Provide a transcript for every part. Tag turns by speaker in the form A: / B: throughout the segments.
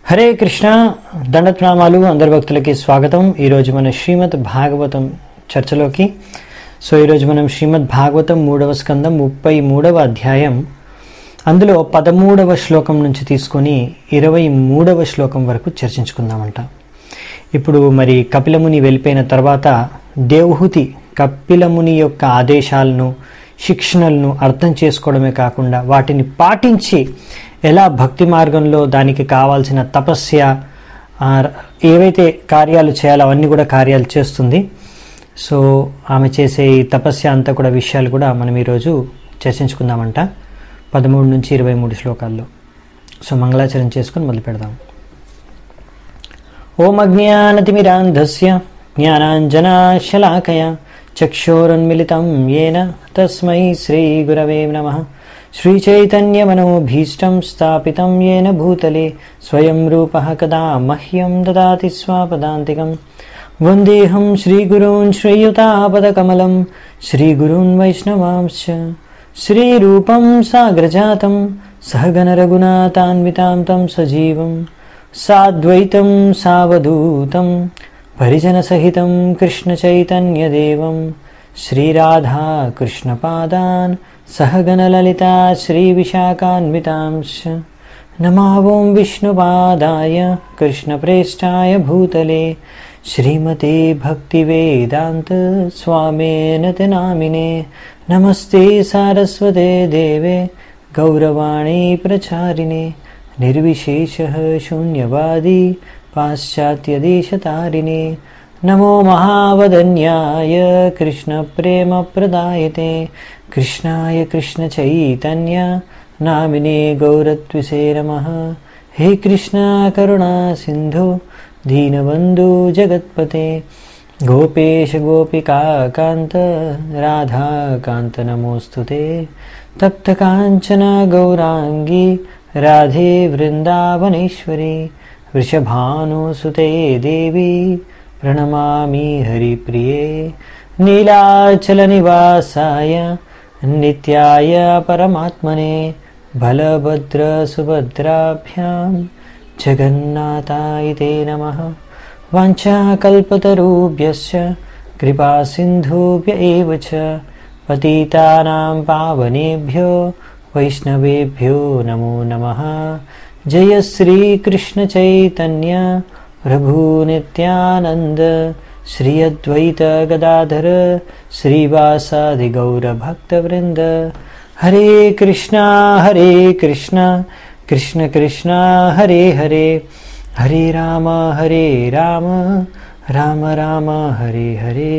A: హరే కృష్ణ దండప్రణామాలు అందరి భక్తులకి స్వాగతం ఈరోజు మన శ్రీమద్ భాగవతం చర్చలోకి సో ఈరోజు మనం శ్రీమద్ భాగవతం మూడవ స్కందం ముప్పై మూడవ అధ్యాయం అందులో పదమూడవ శ్లోకం నుంచి తీసుకొని ఇరవై మూడవ శ్లోకం వరకు చర్చించుకుందామంట ఇప్పుడు మరి కపిలముని వెళ్ళిపోయిన తర్వాత దేవహూతి కపిలముని యొక్క ఆదేశాలను శిక్షణలను అర్థం చేసుకోవడమే కాకుండా వాటిని పాటించి ఎలా భక్తి మార్గంలో దానికి కావాల్సిన తపస్య ఆ, ఏవైతే కార్యాలు చేయాలో అవన్నీ కూడా కార్యాలు చేస్తుంది సో ఆమె చేసే ఈ తపస్య అంతా కూడా విషయాలు కూడా మనం ఈరోజు చర్చించుకుందామంట పదమూడు నుంచి ఇరవై మూడు శ్లోకాల్లో సో మంగళాచరణ చేసుకొని మొదలు పెడదాం ఓమజ్ఞానతిమిరాంధస్య జ్ఞానాంజనాశలాకయ చక్షోరున్మిళితం ఏన తస్మై శ్రీగురవే నమ శ్రీచైతన్యమనోభీష్టం స్థాపితం ఏన భూతలే స్వయం రూపः కదా మహ్యం దదాతి స్వాపదాంతికం వందేహం శ్రీగురూన్ శ్రీయుతాపదకమలం శ్రీగురూన్ వైష్ణవాంశ్చ శ్రీరూపం సాగ్రజాతం सहगणरघुनाथान्वितां तं सजीवं साद्वैतं सावधूतं परिजनसहितं कृष्णचैतन्यदेवं श्रीराधा कृष्णपादान् सहगणललिता श्रीविशाखान्वितांश्च नमावों विष्णुपादाय कृष्णप्रेष्ठाय भूतले श्रीमते भक्तिवेदान्त स्वामेन ते नामिने नमस्ते सारस्वते देवे गौरवाणी प्रचारिणे निर्विशेषः शून्यवादी पाश्चात्यदेशतारिणे नमो महावदन्याय कृष्णप्रेमप्रदायते कृष्णाय कृष्णचैतन्य नामिने गौरत्विषे नमः हे कृष्णा करुणा सिन्धु दीनबन्धु जगत्पते गोपेश गोपिका कान्त राधाकान्त नमोऽस्तु ते तप्तकाञ्चन गौराङ्गी राधे वृन्दावनेश्वरी वृषभानुसुते देवी प्रणमामि हरिप्रिये नीलाचलनिवासाय नित्याय परमात्मने बलभद्रसुभद्राभ्यां जगन्नाथाय ते नमः वाञ्छाकल्पतरुभ्यश्च कृपासिन्धुभ्य एव च पतितानां पावनेभ्यो वैष्णवेभ्यो नमो नमः जय श्रीकृष्णचैतन्य प्रभुनित्यानन्द श्री अद्वैत गदाधर श्रीवासादिगौरभक्तवृन्द हरे कृष्णा हरे कृष्णा कृष्ण कृष्णा हरे हरे हरे राम हरे राम రామ రామ హరే హరే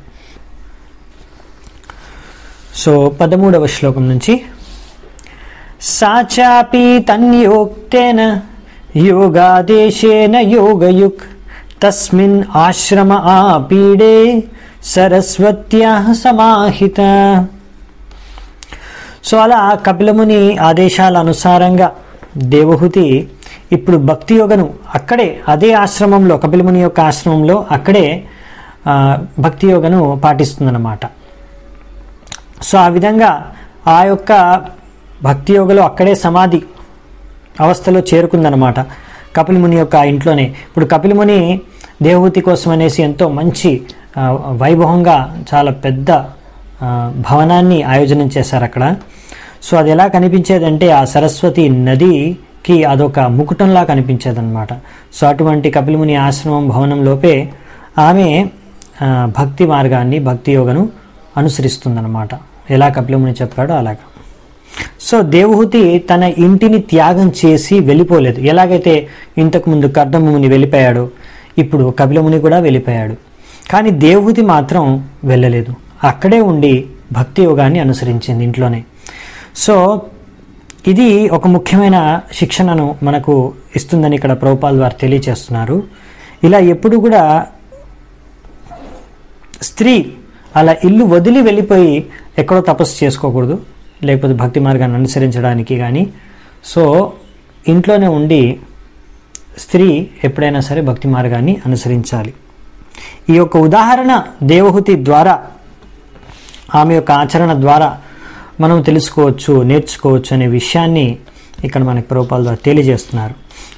A: సో పదమూడవ శ్లోకం నుంచి సాచాపి తన్యోక్తేన యోగాదేశేన యోగయుక్ తస్మిన్ ఆశ్రమ ఆపీడే సరస్వత్యా సమాహిత సో అలా కపిలముని ఆదేశాల అనుసారంగా దేవహూతి ఇప్పుడు భక్తి యోగను అక్కడే అదే ఆశ్రమంలో కపిలముని యొక్క ఆశ్రమంలో అక్కడే ఆ, భక్తి యోగను పాటిస్తుందన్నమాట సో ఆ విధంగా ఆ యొక్క భక్తి యోగలో అక్కడే సమాధి అవస్థలో చేరుకుందనమాట కపిలముని యొక్క ఇంట్లోనే ఇప్పుడు కపిలముని దేవహూతి కోసం అనేసి ఎంతో మంచి ఆ, వైభవంగా చాలా పెద్ద ఆ, భవనాన్ని ఆయోజనం చేశారు అక్కడ సో అది ఎలా కనిపించేదంటే ఆ సరస్వతి నదికి అదొక ముకుటంలా కనిపించేదన్నమాట సో అటువంటి కపిలముని ఆశ్రమం భవనంలోపే ఆమె ఆ, భక్తి మార్గాన్ని భక్తి యోగను అనుసరిస్తుందన్నమాట ఎలా కపిలముని చెప్పాడో అలాగా సో దేవహూతి తన ఇంటిని త్యాగం చేసి వెళ్ళిపోలేదు ఎలాగైతే ఇంతకుముందు కర్దముని వెళ్ళిపోయాడు ఇప్పుడు కపిలముని కూడా వెళ్ళిపోయాడు కానీ దేవహూతి మాత్రం వెళ్ళలేదు అక్కడే ఉండి భక్తి యోగాన్ని అనుసరించింది ఇంట్లోనే సో ఇది ఒక ముఖ్యమైన శిక్షణను మనకు ఇస్తుందని ఇక్కడ ప్రభుపాల్ వారు తెలియచేస్తున్నారు ఇలా ఎప్పుడు కూడా స్త్రీ అలా ఇల్లు వదిలి వెళ్ళిపోయి ఎక్కడో తపస్సు చేసుకోకూడదు లేకపోతే భక్తి మార్గాన్ని అనుసరించడానికి కానీ సో ఇంట్లోనే ఉండి స్త్రీ ఎప్పుడైనా సరే భక్తి మార్గాన్ని అనుసరించాలి ఈ యొక్క ఉదాహరణ దేవహూతి ద్వారా ఆమె యొక్క ఆచరణ ద్వారా మనం తెలుసుకోవచ్చు నేర్చుకోవచ్చు అనే విషయాన్ని ఇక్కడ మనకి ప్రభుపాల ద్వారా తెలియజేస్తున్నారు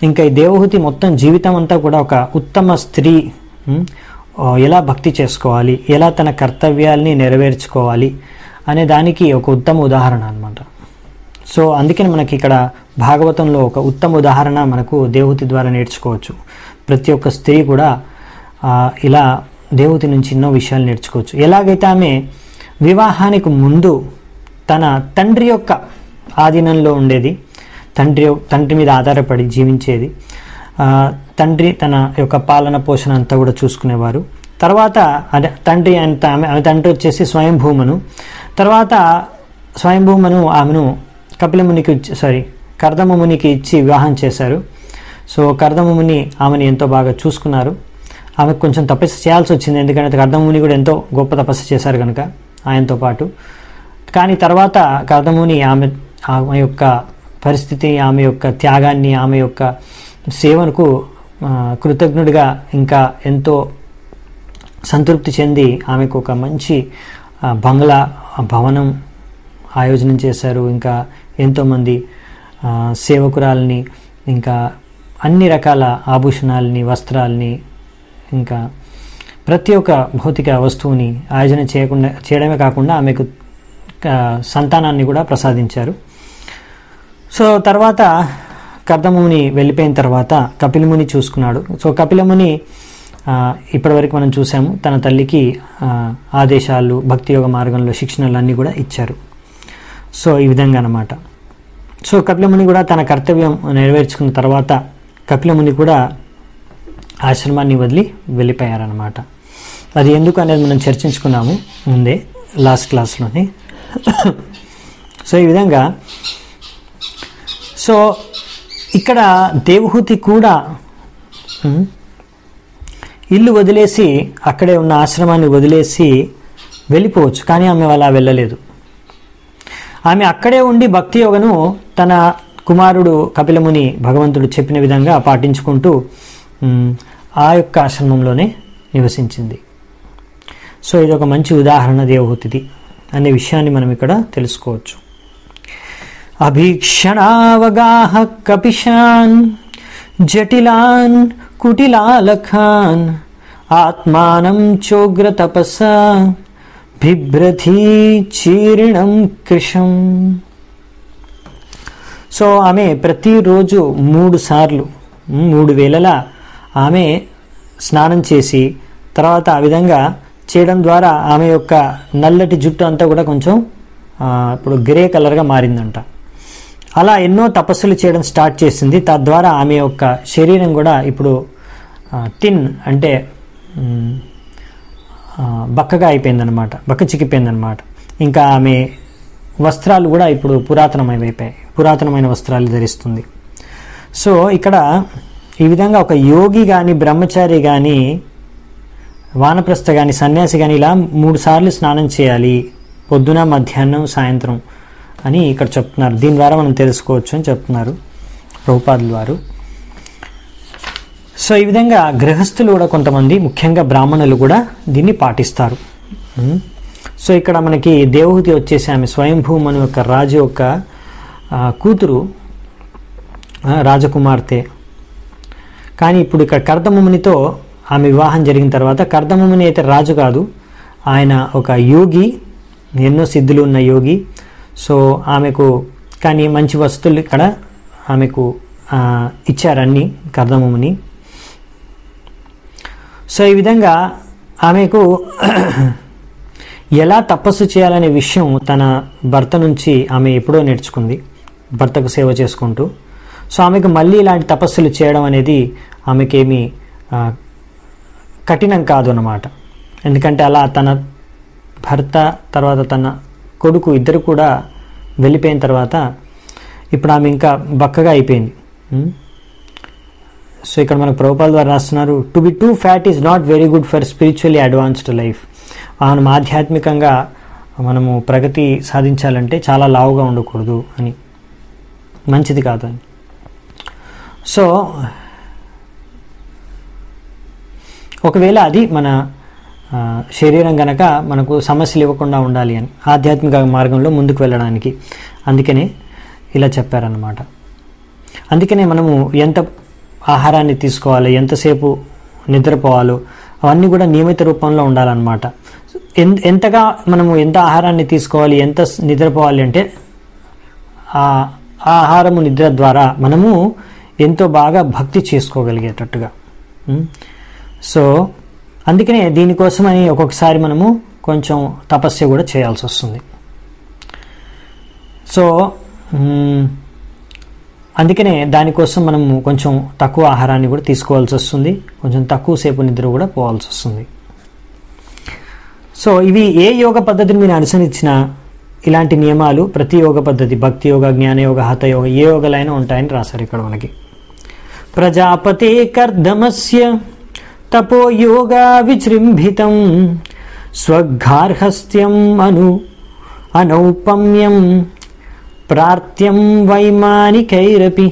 A: ఇంకా ఈ దేవహూతి మొత్తం జీవితం అంతా కూడా ఒక ఉత్తమ స్త్రీ ఉమ్, ఆ, ఎలా భక్తి చేసుకోవాలి ఎలా తన కర్తవ్యాల్ని నెరవేర్చుకోవాలి అనే దానికి ఒక ఉత్తమ ఉదాహరణ అన్నమాట సో అందుకని మనకి ఇక్కడ భాగవతంలో ఒక ఉత్తమ ఉదాహరణ మనకు దేవహూతి ద్వారా నేర్చుకోవచ్చు ప్రతి ఒక్క స్త్రీ కూడా ఆ, ఇలా దేవహూతి నుంచి ఎన్నో విషయాలు నేర్చుకోవచ్చు ఎలాగైతే ఆమె వివాహానికి ముందు తన తండ్రి యొక్క ఆధీనంలో ఉండేది తండ్రి తండ్రి మీద ఆధారపడి జీవించేది ఆ, తండ్రి తన యొక్క పాలన పోషణ అంతా కూడా చూసుకునేవారు తర్వాత అదే తండ్రి అంత ఆమె ఆమె తండ్రి వచ్చేసి స్వయంభూమను తర్వాత స్వయంభూమను ఆమెను కపిలమునికి ఇచ్చి సారీ కర్దమమునికి ఇచ్చి వివాహం చేశారు సో కర్దమముని ఆమెను ఎంతో బాగా చూసుకున్నారు ఆమెకు కొంచెం తపస్సు చేయాల్సి వచ్చింది ఎందుకంటే కర్దముని కూడా ఎంతో గొప్ప తపస్సు చేశారు కనుక ఆయనతో పాటు కానీ తర్వాత కర్దముని ఆమె ఆమె యొక్క పరిస్థితి ఆమె యొక్క త్యాగాన్ని ఆమె యొక్క సేవకు ఆ, కృతజ్ఞుడిగా ఇంకా ఎంతో సంతృప్తి చెంది ఆమెకు ఒక మంచి ఆ, బంగ్లా ఆ, భవనం ఆయోజనం చేశారు ఇంకా ఎంతోమంది ఆ, సేవకురాల్ని ఇంకా అన్ని రకాల ఆభూషణాలని వస్త్రాల్ని ఇంకా ప్రతి ఒక్క భౌతిక వస్తువుని ఆయోజన చేయకుండా చేయడమే కాకుండా ఆమెకు ఆ, సంతానాన్ని కూడా ప్రసాదించారు సో తర్వాత కర్దముని వెళ్ళిపోయిన తర్వాత కపిలముని చూసుకున్నాడు సో కపిలముని ఆ, ఇప్పటివరకు మనం చూసాము తన తల్లికి ఆ, ఆదేశాలు భక్తి యోగ మార్గంలో శిక్షణలు అన్నీ కూడా ఇచ్చారు సో ఈ విధంగా అన్నమాట సో కపిలముని కూడా తన కర్తవ్యం నెరవేర్చుకున్న తర్వాత కపిలముని కూడా ఆశ్రమాన్ని వదిలి వెళ్ళిపోయారనమాట అది ఎందుకు అనేది మనం చర్చించుకున్నాము ముందే లాస్ట్ క్లాస్లోని సో ఈ విధంగా సో ఇక్కడ దేవహూతి కూడా ఉమ్, ఇల్లు వదిలేసి అక్కడే ఉన్న ఆశ్రమాన్ని వదిలేసి వెళ్ళిపోవచ్చు కానీ ఆమె అలా వెళ్ళలేదు ఆమె అక్కడే ఉండి భక్తి యోగను తన కుమారుడు కపిలముని భగవంతుడు చెప్పిన విధంగా పాటించుకుంటూ ఉమ్, ఆ యొక్క ఆశ్రమంలోనే నివసించింది సో ఇది ఒక మంచి ఉదాహరణ దేవహూతిది అనే విషయాన్ని మనం ఇక్కడ తెలుసుకోవచ్చు అభీక్షణావగాహ కపిశాన్ జటిలాన్ కుటిలాలఖాన్ ఆత్మానం చోగ్ర తపస బిభ్రథీ చీర్ణం కృషం సో ఆమె ప్రతిరోజు మూడు సార్లు ఉమ్, మూడు వేళలా ఆమె స్నానం చేసి తర్వాత ఆ విధంగా చేయడం ద్వారా ఆమె యొక్క నల్లటి జుట్టు అంతా కూడా కొంచెం ఆ, ఇప్పుడు గ్రే కలర్గా మారిందంట అలా ఎన్నో తపస్సులు చేయడం స్టార్ట్ చేసింది తద్వారా ఆమె యొక్క శరీరం కూడా ఇప్పుడు థిన్ అంటే ఉమ్, ఆ, బక్కగా అయిపోయిందనమాట బక్క చిక్కిపోయిందనమాట ఇంకా ఆమె వస్త్రాలు కూడా ఇప్పుడు పురాతనమైపోయాయి పురాతనమైన వస్త్రాలు ధరిస్తుంది సో ఇక్కడ ఈ విధంగా ఒక యోగి కానీ బ్రహ్మచారి కానీ వానప్రస్థ కానీ సన్యాసి కానీ ఇలా మూడు సార్లు స్నానం చేయాలి పొద్దున మధ్యాహ్నం సాయంత్రం అని ఇక్కడ చెప్తున్నారు దీని ద్వారా మనం తెలుసుకోవచ్చు అని చెప్తున్నారు ప్రభుపాదుల వారు సో ఈ విధంగా గృహస్థులు కూడా కొంతమంది ముఖ్యంగా బ్రాహ్మణులు కూడా దీన్ని పాటిస్తారు ఉమ్. సో ఇక్కడ మనకి దేవహూతి వచ్చేసి ఆమె స్వయంభూమను యొక్క రాజు యొక్క ఆ, కూతురు ఆ, రాజకుమార్తె కానీ ఇప్పుడు ఇక్కడ కర్దమునితో ఆమె వివాహం జరిగిన తర్వాత కర్దముని అయితే రాజు కాదు ఆయన ఒక యోగి ఎన్నో సిద్ధులు ఉన్న యోగి సో ఆమెకు కానీ మంచి వస్తువులు ఇక్కడ ఆమెకు ఆ, ఇచ్చారన్ని కర్దముని సో ఈ విధంగా ఆమెకు ఎలా తపస్సు చేయాలనే విషయం తన భర్త నుంచి ఆమె ఎప్పుడో నేర్చుకుంది భర్తకు సేవ చేసుకుంటూ సో ఆమెకు మళ్ళీ ఇలాంటి తపస్సులు చేయడం అనేది ఆమెకేమీ ఆ, కఠినం కాదు అన్నమాట ఎందుకంటే అలా తన భర్త తర్వాత తన కొడుకు ఇద్దరు కూడా వెళ్ళిపోయిన తర్వాత ఇప్పుడు ఆమె ఇంకా బక్కగా అయిపోయింది ఉం? సో ఇక్కడ మనకు ప్రభుపాల ద్వారా రాస్తున్నారు to be too fat is not very good for spiritually advanced life మనం ఆధ్యాత్మికంగా మనము ప్రగతి సాధించాలంటే చాలా లావుగా ఉండకూడదు అని మంచిది కాదు అని సో ఒకవేళ అది మన ఆ, శరీరం గనక మనకు సమస్యలు ఇవ్వకుండా ఉండాలి అని ఆధ్యాత్మిక మార్గంలో ముందుకు వెళ్ళడానికి అందుకనే ఇలా చెప్పారన్నమాట అందుకనే మనము ఎంత ఆహారాన్ని తీసుకోవాలి ఎంతసేపు నిద్రపోవాలో అవన్నీ కూడా నియమిత రూపంలో ఉండాలన్నమాట ఎన్ ఎంతగా మనము ఎంత ఆహారాన్ని తీసుకోవాలి ఎంత స్- నిద్రపోవాలి అంటే ఆ ఆ ఆహారము నిద్ర ద్వారా మనము ఎంతో బాగా భక్తి చేసుకోగలిగేటట్టుగా ఉం? సో అందుకనే దీనికోసమని ఒక్కొక్కసారి మనము కొంచెం తపస్య కూడా చేయాల్సి వస్తుంది సో మ్, అందుకనే దానికోసం మనము కొంచెం తక్కువ ఆహారాన్ని కూడా తీసుకోవాల్సి వస్తుంది కొంచెం తక్కువ సేపు నిద్ర కూడా పోవాల్సి వస్తుంది సో ఇవి ఏ యోగ పద్ధతిని మీరు అనుసరించినా ఇలాంటి నియమాలు ప్రతి యోగ పద్ధతి భక్తి యోగ జ్ఞాన యోగ హత యోగ ఏ యోగలైనా ఉంటాయని రాశారు ఇక్కడ మనకి ప్రజాపతే కర్దమస్య తపో యోగా విజృంభితం స్వగార్హస్థ్యం అను అనౌపమ్యం ప్రార్థ్యం వైమానికైరపి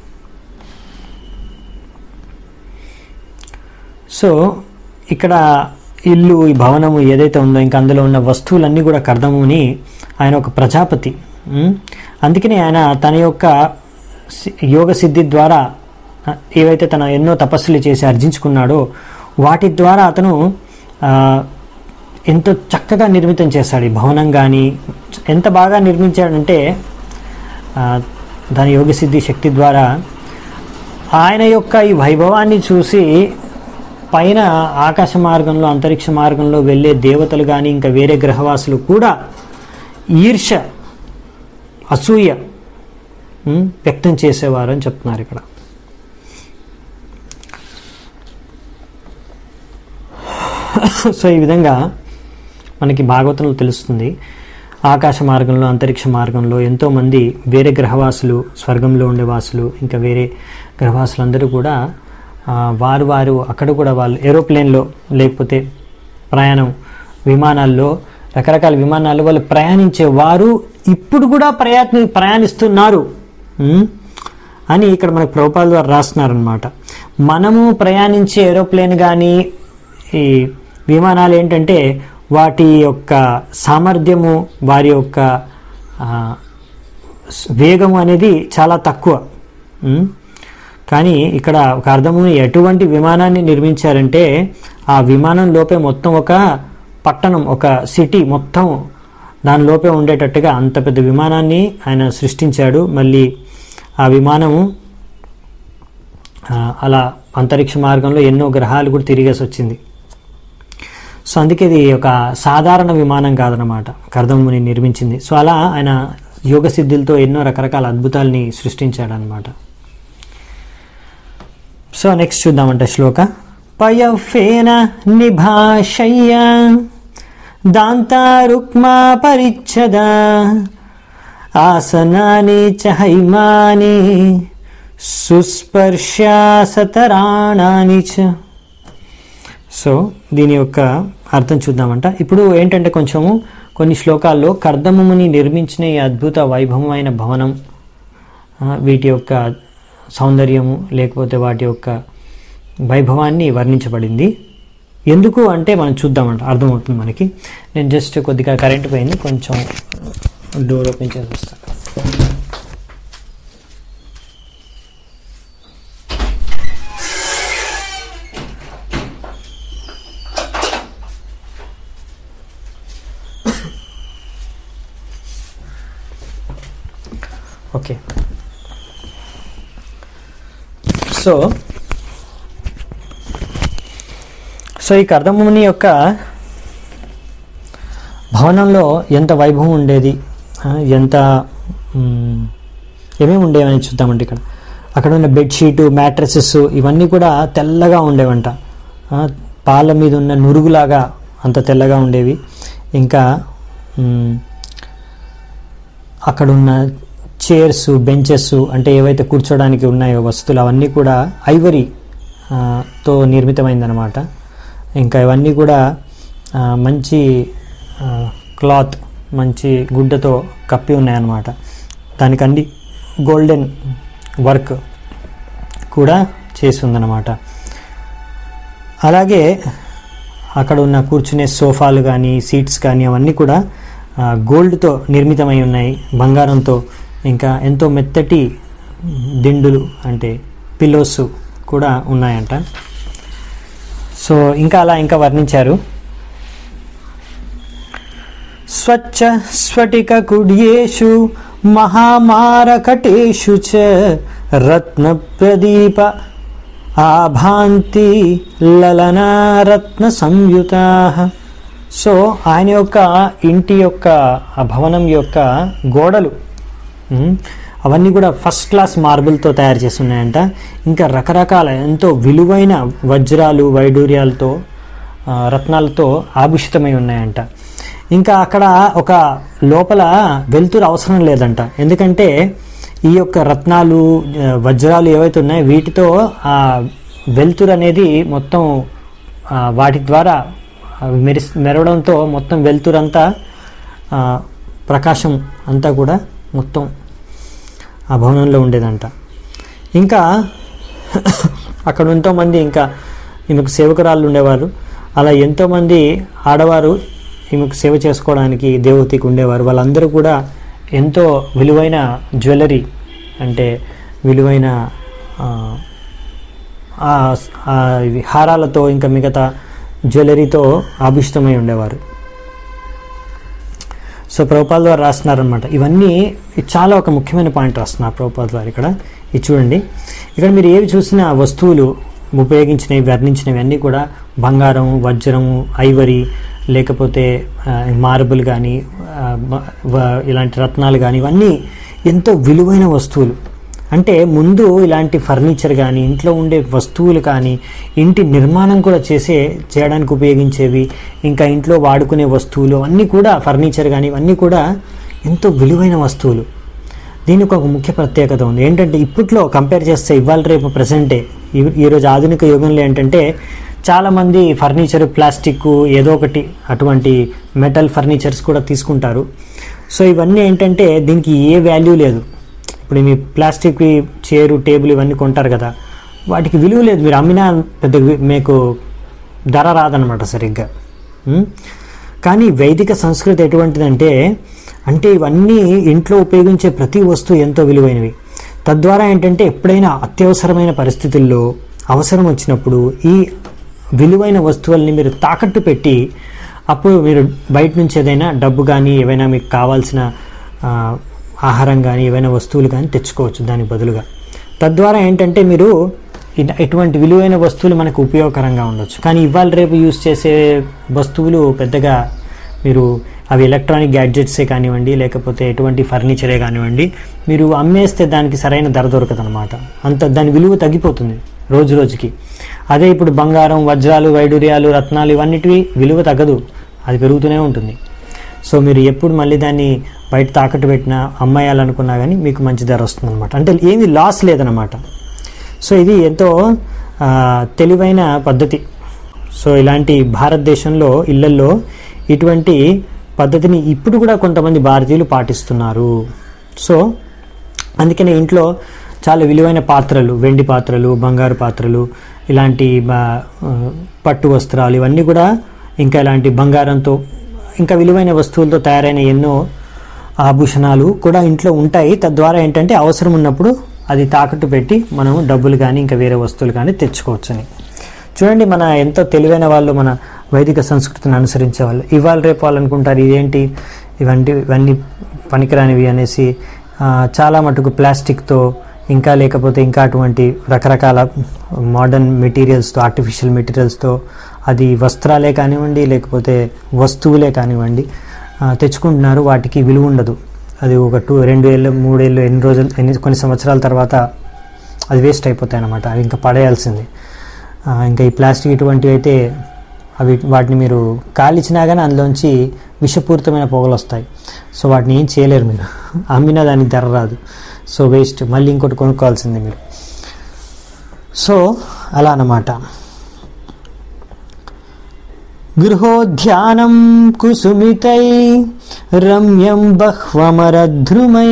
A: సో ఇక్కడ ఇల్లు ఈ భవనము ఏదైతే ఉందో ఇంకా అందులో ఉన్న వస్తువులన్నీ కూడా కర్దముని ఆయన ఒక ప్రజాపతి ఉం? అందుకని ఆయన తన యొక్క సి- యోగ సిద్ధి ద్వారా ఆ, ఏవైతే తన ఎన్నో తపస్సులు చేసి అర్జించుకున్నాడో వాటి ద్వారా అతను ఆ, ఎంతో చక్కగా నిర్మితం చేశాడు ఈ భవనం కానీ ఎంత బాగా నిర్మించాడంటే ఆ, దాని యోగ సిద్ధి శక్తి ద్వారా ఆయన యొక్క ఈ వైభవాన్ని చూసి పైన ఆకాశ మార్గంలో అంతరిక్ష మార్గంలో వెళ్ళే దేవతలు కానీ ఇంకా వేరే గ్రహవాసులు కూడా ఈర్ష అసూయ ఉం, వ్యక్తం చేసేవారు అని చెప్తున్నారు ఇక్కడ సో ఈ విధంగా మనకి భాగవతంలో తెలుస్తుంది ఆకాశ మార్గంలో అంతరిక్ష మార్గంలో ఎంతోమంది వేరే గ్రహవాసులు స్వర్గంలో ఉండే వాసులు ఇంకా వేరే గ్రహవాసులందరూ కూడా ఆ, వారు వారు అక్కడ కూడా వాళ్ళు ఏరోప్లేన్లో లేకపోతే ప్రయాణం విమానాల్లో రకరకాల విమానాల్లో వాళ్ళు ప్రయాణించే వారు ఇప్పుడు కూడా ప్రయాణి ప్రయాణిస్తున్నారు ఉం? అని ఇక్కడ మనకు ప్రభుపాల ద్వారా రాస్తున్నారనమాట మనము ప్రయాణించే ఏరోప్లేన్ కానీ ఈ విమానాలు ఏంటంటే వాటి యొక్క సామర్థ్యము వారి యొక్క ఆ, స్- వేగము అనేది చాలా తక్కువ ఉం? కానీ ఇక్కడ ఒక అర్థము ఎటువంటి విమానాన్ని నిర్మించారంటే ఆ విమానం లోపే మొత్తం ఒక పట్టణం ఒక సిటీ మొత్తం దాని లోపే ఉండేటట్టుగా అంత పెద్ద విమానాన్ని ఆయన సృష్టించాడు మళ్ళీ ఆ విమానము ఆ, అలా అంతరిక్ష మార్గంలో ఎన్నో గ్రహాలు కూడా తిరిగేసి వచ్చింది సో అందుకే ఇది ఒక సాధారణ విమానం కాదనమాట కర్దముని నిర్మించింది సో అలా ఆయన యోగ సిద్ధులతో ఎన్నో రకరకాల అద్భుతాల్ని సృష్టించాడనమాట సో నెక్స్ట్ చూద్దామంటే శ్లోక పయఫేన నిభాషయ్య దాంతారుక్మా పరిచ్ఛద ఆసనాని చ హైమాని సుస్పర్శాసతరాణాని చ సో దీని యొక్క అర్థం చూద్దామంట ఇప్పుడు ఏంటంటే కొంచెము కొన్ని శ్లోకాల్లో కర్దమముని నిర్మించిన ఈ అద్భుత వైభవమైన భవనం ఆ, వీటి యొక్క సౌందర్యము లేకపోతే వాటి యొక్క వైభవాన్ని వర్ణించబడింది ఎందుకు అంటే మనం చూద్దామంట అర్థమవుతుంది మనకి నేను జస్ట్ కొద్దిగా కరెంట్ పోయింది కొంచెం డోర్ ఓపెన్ చేసి వస్తాను ఓకే సో సో ఈ కర్దముని యొక్క భవనంలో ఎంత వైభవం ఉండేది ఆ, ఎంత మ్, ఏమేమి ఉండేవని చూద్దామంటే ఇక్కడ అక్కడ ఉన్న బెడ్షీటు మ్యాట్రసెస్ ఇవన్నీ కూడా తెల్లగా ఉండేవంట ఆ, పాల మీద ఉన్న నురుగులాగా అంత తెల్లగా ఉండేవి ఇంకా మ్, అక్కడ ఉన్న చైర్స్ బెంచెస్ అంటే ఏవైతే కూర్చోడానికి ఉన్నాయో వస్తువులు అవన్నీ కూడా ఐవరీ ఆ, తో నిర్మితమైందనమాట ఇంకా ఇవన్నీ కూడా ఆ, మంచి ఆ, క్లాత్ మంచి గుడ్డతో కప్పి ఉన్నాయన్నమాట దానికి అన్ని గోల్డెన్ వర్క్ కూడా చేసి ఉందన్నమాట అలాగే అక్కడ ఉన్న కూర్చునే సోఫాలు కానీ సీట్స్ కానీ అవన్నీ కూడా ఆ, గోల్డ్తో నిర్మితమై ఉన్నాయి బంగారంతో ఇంకా ఎంతో మెత్తటి దిండులు అంటే పిల్లోస్ కూడా ఉన్నాయంట సో ఇంకా అలా ఇంకా వర్ణించారు స్వచ్ఛ స్ఫటిక కుడ్యేషు మహామారకటేషు చ రత్న ప్రదీప ఆభాంతి లలనారత్న సంయుత సో ఆయన యొక్క ఇంటి యొక్క ఆ భవనం యొక్క గోడలు ఉమ్, అవన్నీ కూడా ఫస్ట్ క్లాస్ మార్బుల్తో తయారు చేసి ఉన్నాయంట ఇంకా రకరకాల ఎంతో విలువైన వజ్రాలు వైడూర్యాలతో ఆ, రత్నాలతో ఆభూషితమై ఉన్నాయంట ఇంకా అక్కడ ఒక లోపల వెలుతురు అవసరం లేదంట ఎందుకంటే ఈ యొక్క రత్నాలు ఆ, వజ్రాలు ఏవైతే ఉన్నాయో వీటితో ఆ వెలుతురు అనేది మొత్తం ఆ, వాటి ద్వారా అవి మెరిస్ మెరవడంతో మొత్తం వెలుతురంతా ఆ, ప్రకాశం అంతా కూడా మొత్తం ఆ భవనంలో ఉండేదంట ఇంకా అక్కడ ఎంతోమంది ఇంకా ఈమెకు సేవకురాళ్ళు ఉండేవారు అలా ఎంతోమంది ఆడవారు ఈమెకు సేవ చేసుకోవడానికి దేవతకి ఉండేవారు వాళ్ళందరూ కూడా ఎంతో విలువైన జ్యువెలరీ అంటే విలువైన ఆ, ఆ, ఆ ఇవి హారాలతో ఇంకా మిగతా జ్యువెలరీతో ఆభూషితమై ఉండేవారు సో ప్రభుపాల్ ద్వారా రాస్తున్నారనమాట ఇవన్నీ ఇది చాలా ఒక ముఖ్యమైన పాయింట్ రాస్తున్నారు ప్రభుపాల్ ద్వారా ఇక్కడ ఇది చూడండి ఇక్కడ మీరు ఏవి చూసినా వస్తువులు ఉపయోగించినవి వర్ణించినవి అన్నీ కూడా బంగారం వజ్రం ఐవరీ లేకపోతే మార్బుల్ కానీ ఇలాంటి రత్నాలు కానీ ఇవన్నీ ఎంతో విలువైన వస్తువులు అంటే ముందు ఇలాంటి ఫర్నిచర్ కానీ ఇంట్లో ఉండే వస్తువులు కానీ ఇంటి నిర్మాణం కూడా చేసే చేయడానికి ఉపయోగించేవి ఇంకా ఇంట్లో వాడుకునే వస్తువులు అన్నీ కూడా ఫర్నిచర్ కానీ ఇవన్నీ కూడా ఎంతో విలువైన వస్తువులు దీనికి ఒక ముఖ్య ప్రత్యేకత ఉంది ఏంటంటే ఇప్పట్లో కంపేర్ చేస్తే ఇవాళ రేపు ప్రజెంటే ఈరోజు ఆధునిక యుగంలో ఏంటంటే చాలామంది ఫర్నిచర్ ప్లాస్టిక్ ఏదో ఒకటి అటువంటి మెటల్ ఫర్నిచర్స్ కూడా తీసుకుంటారు సో ఇవన్నీ ఏంటంటే దీనికి ఏ వాల్యూ లేదు ఇప్పుడు మీ ప్లాస్టిక్ చైరు టేబుల్ ఇవన్నీ కొంటారు కదా వాటికి విలువ లేదు మీరు అమ్మినా పెద్ద వి- మీకు ధర రాదనమాట సరిగ్గా ఉం? కానీ వైదిక సంస్కృతి ఎటువంటిదంటే అంటే ఇవన్నీ ఇంట్లో ఉపయోగించే ప్రతి వస్తువు ఎంతో విలువైనవి తద్వారా ఏంటంటే ఎప్పుడైనా అత్యవసరమైన పరిస్థితుల్లో అవసరం వచ్చినప్పుడు ఈ విలువైన వస్తువుల్ని మీరు తాకట్టు పెట్టి అప్పుడు మీరు బయట నుంచి ఏదైనా డబ్బు కానీ ఏవైనా మీకు కావాల్సిన ఆ, ఆహారం కానీ ఏవైనా వస్తువులు కానీ తెచ్చుకోవచ్చు దానికి బదులుగా తద్వారా ఏంటంటే మీరు ఇట- ఇటువంటి విలువైన వస్తువులు మనకు ఉపయోగకరంగా ఉండొచ్చు కానీ ఇవాళ రేపు యూజ్ చేసే వస్తువులు పెద్దగా మీరు అవి ఎలక్ట్రానిక్ గ్యాడ్జెట్సే కానివ్వండి లేకపోతే ఎటువంటి ఫర్నిచరే కానివ్వండి మీరు అమ్మేస్తే దానికి సరైన ధర దొరకదు అనమాట అంత దాని విలువ తగ్గిపోతుంది రోజు రోజుకి అదే ఇప్పుడు బంగారం వజ్రాలు వైడూర్యాలు రత్నాలు ఇవన్నిటివి విలువ తగ్గదు అది పెరుగుతూనే ఉంటుంది సో మీరు ఎప్పుడు మళ్ళీ దాన్ని బయట తాకట్టు పెట్టినా అమ్మేయాలనుకున్నా కానీ మీకు మంచి ధర వస్తుంది అనమాట అంటే ఏమీ లాస్ లేదనమాట సో ఇది ఎంతో ఆ, తెలివైన పద్ధతి సో ఇలాంటి భారతదేశంలో ఇళ్లల్లో ఇటువంటి పద్ధతిని ఇప్పుడు కూడా కొంతమంది భారతీయులు పాటిస్తున్నారు సో అందుకనే ఇంట్లో చాలా విలువైన పాత్రలు వెండి పాత్రలు బంగారు పాత్రలు ఇలాంటి బా- ఆ, పట్టు వస్త్రాలు ఇవన్నీ కూడా ఇంకా ఇలాంటి బంగారంతో ఇంకా విలువైన వస్తువులతో తయారైన ఎన్నో ఆభూషణాలు కూడా ఇంట్లో ఉంటాయి తద్వారా ఏంటంటే అవసరం ఉన్నప్పుడు అది తాకట్టు పెట్టి మనం డబ్బులు కానీ ఇంకా వేరే వస్తువులు కానీ తెచ్చుకోవచ్చని చూడండి మన ఎంతో తెలివైన వాళ్ళు మన వైదిక సంస్కృతిని అనుసరించే వాళ్ళు ఇవాళ రేపు వాళ్ళు అనుకుంటారు ఇదేంటి ఇవన్నీ ఇవన్నీ పనికిరానివి అనేసి ఆ, చాలా మటుకు ప్లాస్టిక్తో ఇంకా లేకపోతే ఇంకా అటువంటి రకరకాల మోడర్న్ మెటీరియల్స్తో ఆర్టిఫిషియల్ మెటీరియల్స్తో అది వస్త్రాలే కానివ్వండి లేకపోతే వస్తువులే కానివ్వండి ఆ, తెచ్చుకుంటున్నారు వాటికి విలువ ఉండదు అది ఒక టూ రెండు ఏళ్ళు మూడేళ్ళు ఎన్ని రోజులు ఎన్ని కొన్ని సంవత్సరాల తర్వాత అది వేస్ట్ అయిపోతాయి అన్నమాట అవి ఇంకా పడేయాల్సిందే ఆ, ఇంకా ఈ ప్లాస్టిక్ ఇటువంటివి అయితే అవి వాటిని మీరు కాలిచ్చినా కానీ అందులోంచి విషపూరితమైన పొగలు వస్తాయి సో వాటిని ఏం చేయలేరు మీరు అమ్మినా దానికి ధర రాదు సో వేస్ట్ మళ్ళీ ఇంకోటి కొనుక్కోవాల్సిందే మీరు సో అలా అన్నమాట గృహోధ్యానం కుసుమితై రమ్యం బహ్వమరద్రుమై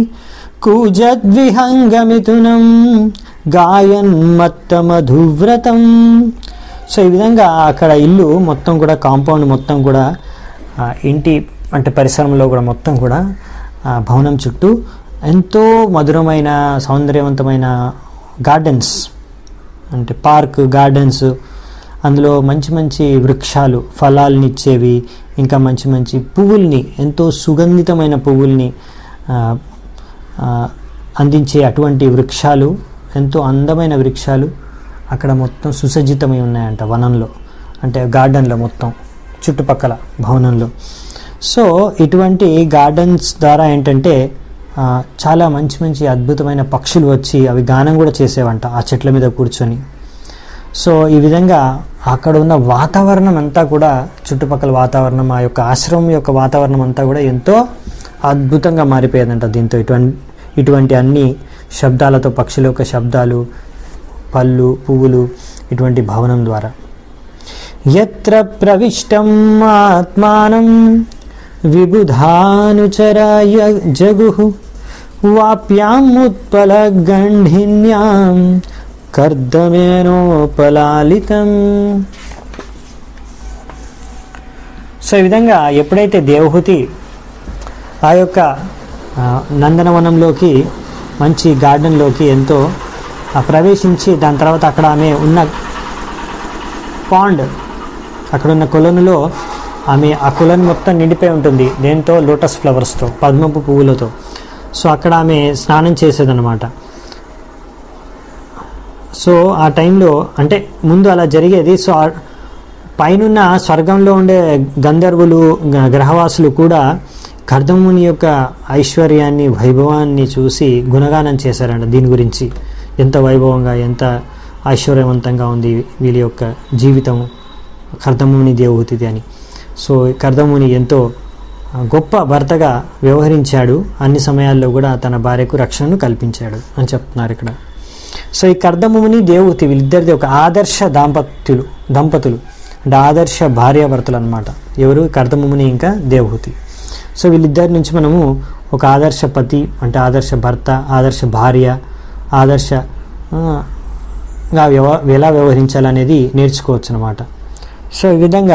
A: కూజద్విహంగమిథునం గాయన్ మత్త మధువ్రతం సో ఈ విధంగా అక్కడ ఇల్లు మొత్తం కూడా కాంపౌండ్ మొత్తం కూడా ఆ, ఇంటి అంటే పరిసరంలో కూడా మొత్తం కూడా ఆ, భవనం చుట్టూ ఎంతో మధురమైన సౌందర్యవంతమైన గార్డెన్స్ అంటే పార్క్ గార్డెన్స్ అందులో మంచి మంచి వృక్షాలు ఫలాల్ని ఇచ్చేవి ఇంకా మంచి మంచి పువ్వుల్ని ఎంతో సుగంధితమైన పువ్వుల్ని ఆ, ఆ, అందించే అటువంటి వృక్షాలు ఎంతో అందమైన వృక్షాలు అక్కడ మొత్తం సుసజ్జితమై ఉన్నాయంట వనంలో అంటే గార్డెన్లో మొత్తం చుట్టుపక్కల భవనంలో సో ఇటువంటి గార్డెన్స్ ద్వారా ఏంటంటే ఆ, చాలా మంచి మంచి అద్భుతమైన పక్షులు వచ్చి అవి గానం కూడా చేసేవంట ఆ చెట్ల మీద కూర్చొని సో ఈ విధంగా అక్కడ ఉన్న వాతావరణం అంతా కూడా చుట్టుపక్కల వాతావరణం ఆ యొక్క ఆశ్రమం యొక్క వాతావరణం అంతా కూడా ఎంతో అద్భుతంగా మారిపోయేదంట దీంతో ఇటువంటి ఇటువంటి అన్ని శబ్దాలతో పక్షుల యొక్క శబ్దాలు పళ్ళు పువ్వులు ఇటువంటి భవనం ద్వారా ఎత్ర ప్రవిష్టం ఆత్మానం విబుధానుచరాయ జగు వాప్యాం ఉత్పల గంఢిన్యాం కర్దమేనోపలాలితం సో ఈ విధంగా ఎప్పుడైతే దేవహూతి ఆ యొక్క ఆ, నందనవనంలోకి మంచి గార్డెన్లోకి ఎంతో ఆ, ప్రవేశించి దాని తర్వాత అక్కడ ఆమె ఉన్న పాండ్ అక్కడ ఉన్న కొలనులో ఆమె ఆ కొలను మొత్తం నిండిపోయి ఉంటుంది దేంతో లోటస్ ఫ్లవర్స్తో పద్మపు పువ్వులతో సో అక్కడ ఆమె స్నానం చేసేదన్నమాట సో ఆ టైంలో అంటే ముందు అలా జరిగేది సో ఆ పైనున్న స్వర్గంలో ఉండే గంధర్వులు గ- గ్రహవాసులు కూడా కర్దముని యొక్క ఐశ్వర్యాన్ని వైభవాన్ని చూసి గుణగానం చేశారంట దీని గురించి ఎంత వైభవంగా ఎంత ఐశ్వర్యవంతంగా ఉంది వీళ్ళ యొక్క జీవితం కర్దముని దేవహూతిది అని సో కర్దముని ఎంతో ఆ, గొప్ప భర్తగా వ్యవహరించాడు అన్ని సమయాల్లో కూడా తన భార్యకు రక్షణను కల్పించాడు అని చెప్తున్నారు ఇక్కడ సో ఈ కర్దముని దేవహూతి వీళ్ళిద్దరిది ఒక ఆదర్శ దాంపత్యులు దంపతులు అంటే ఆదర్శ భార్యాభర్తలు అనమాట ఎవరు కర్దముని ఇంకా దేవహూతి సో వీళ్ళిద్దరి నుంచి మనము ఒక ఆదర్శ పతి అంటే ఆదర్శ భర్త ఆదర్శ భార్య ఆదర్శ ఆ, గా వ్యవ ఎలా వ్యవహరించాలనేది నేర్చుకోవచ్చు అనమాట సో ఈ విధంగా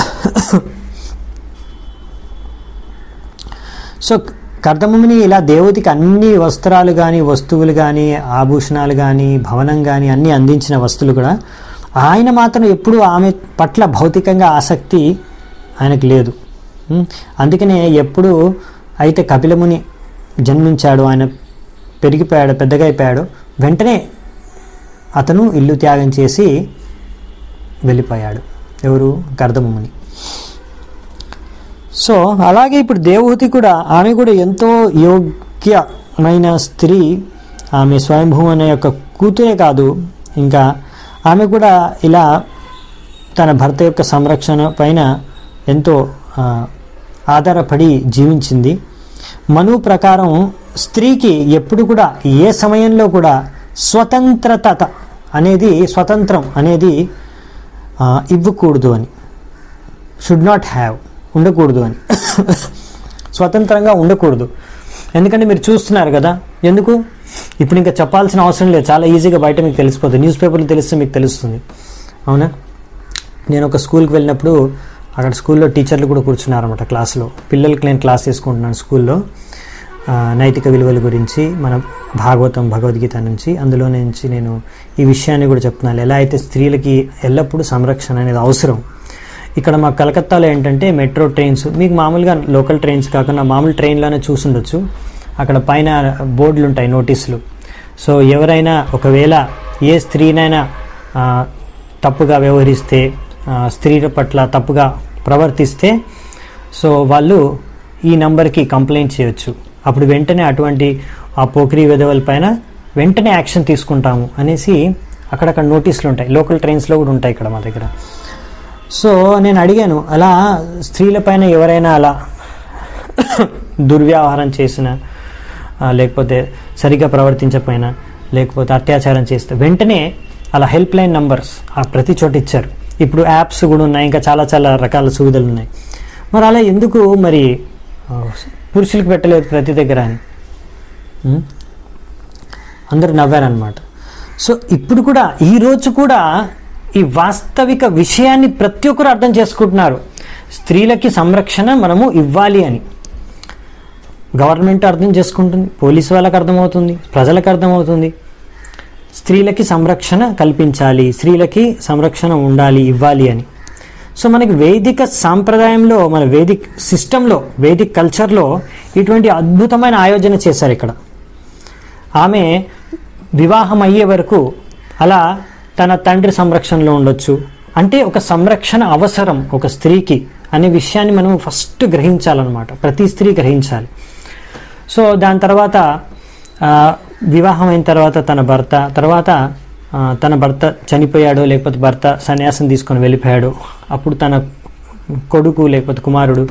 A: సో కర్దముని ఇలా దేవతకి అన్ని వస్త్రాలు కానీ వస్తువులు కానీ ఆభూషణాలు కానీ భవనం కానీ అన్ని అందించిన వస్తువులు కూడా ఆయన మాత్రం ఎప్పుడూ ఆమె పట్ల భౌతికంగా ఆసక్తి ఆయనకు లేదు ఉం? అందుకనే ఎప్పుడు అయితే కపిలముని జన్మించాడు ఆయన పెరిగిపోయాడు పెద్దగా అయిపోయాడు వెంటనే అతను ఇల్లు త్యాగం చేసి వెళ్ళిపోయాడు ఎవరు కర్దముని సో అలాగే ఇప్పుడు దేవహూతి కూడా ఆమె కూడా ఎంతో యోగ్యమైన స్త్రీ ఆమె స్వయంభూ అనే యొక్క కూతురే కాదు ఇంకా ఆమె కూడా ఇలా తన భర్త యొక్క సంరక్షణ పైన ఎంతో ఆ, ఆధారపడి జీవించింది మను ప్రకారం స్త్రీకి ఎప్పుడు కూడా ఏ సమయంలో కూడా స్వతంత్రత అనేది స్వతంత్రం అనేది ఆ, ఇవ్వకూడదు అని షుడ్ నాట్ హ్యావ్ ఉండకూడదు అని స్వతంత్రంగా ఉండకూడదు ఎందుకంటే మీరు చూస్తున్నారు కదా ఎందుకు ఇప్పుడు ఇంకా చెప్పాల్సిన అవసరం లేదు చాలా ఈజీగా బయట మీకు తెలిసిపోతుంది న్యూస్ పేపర్లు తెలిస్తే మీకు తెలుస్తుంది అవునా నేను ఒక స్కూల్కి వెళ్ళినప్పుడు అక్కడ స్కూల్లో టీచర్లు కూడా కూర్చున్నారన్నమాట క్లాస్లో పిల్లలకి నేను క్లాస్ తీసుకుంటున్నాను స్కూల్లో ఆ, నైతిక విలువల గురించి మన భాగవతం భగవద్గీత నుంచి అందులో నుంచి నేను ఈ విషయాన్ని కూడా చెప్తున్నాను ఎలా అయితే స్త్రీలకి ఎల్లప్పుడూ సంరక్షణ అనేది అవసరం ఇక్కడ మా కలకత్తాలో ఏంటంటే మెట్రో ట్రైన్స్ మీకు మామూలుగా లోకల్ ట్రైన్స్ కాకుండా మామూలు ట్రైన్లోనే చూసుండొచ్చు అక్కడ పైన బోర్డులు ఉంటాయి నోటీసులు సో ఎవరైనా ఒకవేళ ఏ స్త్రీనైనా ఆ, తప్పుగా వ్యవహరిస్తే ఆ, స్త్రీల పట్ల తప్పుగా ప్రవర్తిస్తే సో వాళ్ళు ఈ నంబర్కి కంప్లైంట్ చేయొచ్చు అప్పుడు వెంటనే అటువంటి ఆ పోకిరీ విధవల పైన వెంటనే యాక్షన్ తీసుకుంటాము అనేసి అక్కడక్కడ నోటీసులు ఉంటాయి లోకల్ ట్రైన్స్లో కూడా ఉంటాయి ఇక్కడ మా దగ్గర సో నేను అడిగాను అలా స్త్రీల పైన ఎవరైనా అలా దుర్వ్యవహారం చేసిన ఆ, లేకపోతే సరిగా ప్రవర్తించకపోయినా లేకపోతే అత్యాచారం చేస్తే వెంటనే అలా హెల్ప్ లైన్ నంబర్స్ ఆ ప్రతి చోట ఇచ్చారు ఇప్పుడు యాప్స్ కూడా ఉన్నాయి ఇంకా చాలా చాలా రకాల సువిధలు ఉన్నాయి మరి అలా ఎందుకు మరి ఆ, పురుషులకు పెట్టలేదు ప్రతి దగ్గర అని ఉం? అందరూ నవ్వారనమాట సో ఇప్పుడు కూడా ఈ రోజు కూడా ఈ వాస్తవిక విషయాన్ని ప్రతి ఒక్కరు అర్థం చేసుకుంటున్నారు స్త్రీలకి సంరక్షణ మనము ఇవ్వాలి అని గవర్నమెంట్ అర్థం చేసుకుంటుంది పోలీసు వాళ్ళకి అర్థమవుతుంది ప్రజలకు అర్థమవుతుంది స్త్రీలకి సంరక్షణ కల్పించాలి స్త్రీలకి సంరక్షణ ఉండాలి ఇవ్వాలి అని సో మనకి వేదిక సాంప్రదాయంలో మన వేదిక్ సిస్టంలో వేదిక్ కల్చర్లో ఇటువంటి అద్భుతమైన ఆయోజన చేశారు ఇక్కడ ఆమె వివాహం అయ్యే వరకు అలా తన తండ్రి సంరక్షణలో ఉండొచ్చు అంటే ఒక సంరక్షణ అవసరం ఒక స్త్రీకి అనే విషయాన్ని మనం ఫస్ట్ గ్రహించాలన్నమాట ప్రతి స్త్రీ గ్రహించాలి సో దాని తర్వాత ఆ, వివాహం అయిన తర్వాత తన భర్త తర్వాత ఆ, తన భర్త చనిపోయాడో లేకపోతే భర్త సన్యాసం తీసుకొని వెళ్ళిపోయాడు అప్పుడు తన కొడుకు లేకపోతే కుమారుడు